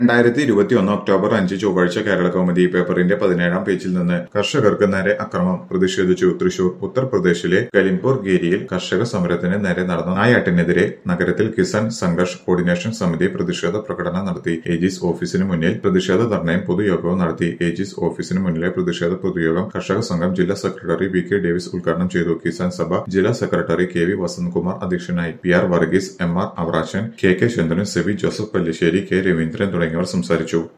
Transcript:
രണ്ടായിരത്തി ഇരുപത്തിയൊന്ന് ഒക്ടോബർ അഞ്ച് ചൊവ്വാഴ്ച കേരള കൗമുദി പേപ്പറിന്റെ പതിനേഴാം പേജിൽ നിന്ന് കർഷകർക്ക് നേരെ അക്രമം പ്രതിഷേധിച്ചു തൃശൂർ ഉത്തർപ്രദേശിലെ കലിംപൂർ ഗേരിയിൽ കർഷക സമരത്തിന് നേരെ നടന്ന നായാട്ടിനെതിരെ നഗരത്തിൽ കിസാൻ സംഘർഷ് കോർഡിനേഷൻ സമിതി പ്രതിഷേധ പ്രകടനം നടത്തി ഏജീസ് ഓഫീസിന് മുന്നിൽ പ്രതിഷേധ ധർണയും പൊതുയോഗവും നടത്തി ഏജീസ് ഓഫീസിന് മുന്നിലെ പ്രതിഷേധ പൊതുയോഗം കർഷക സംഘം ജില്ലാ സെക്രട്ടറി വി കെ ഡേവിസ് ഉദ്ഘാടനം ചെയ്തു കിസാൻ സഭ ജില്ലാ സെക്രട്ടറി കെ വി വസന്തകുമാർ അധ്യക്ഷനായി P R Varghese M R Avarachan K K Chandran Sevi Joseph Pallissery K Raveendran തുടങ്ങിയവർ സംസാരിച്ചു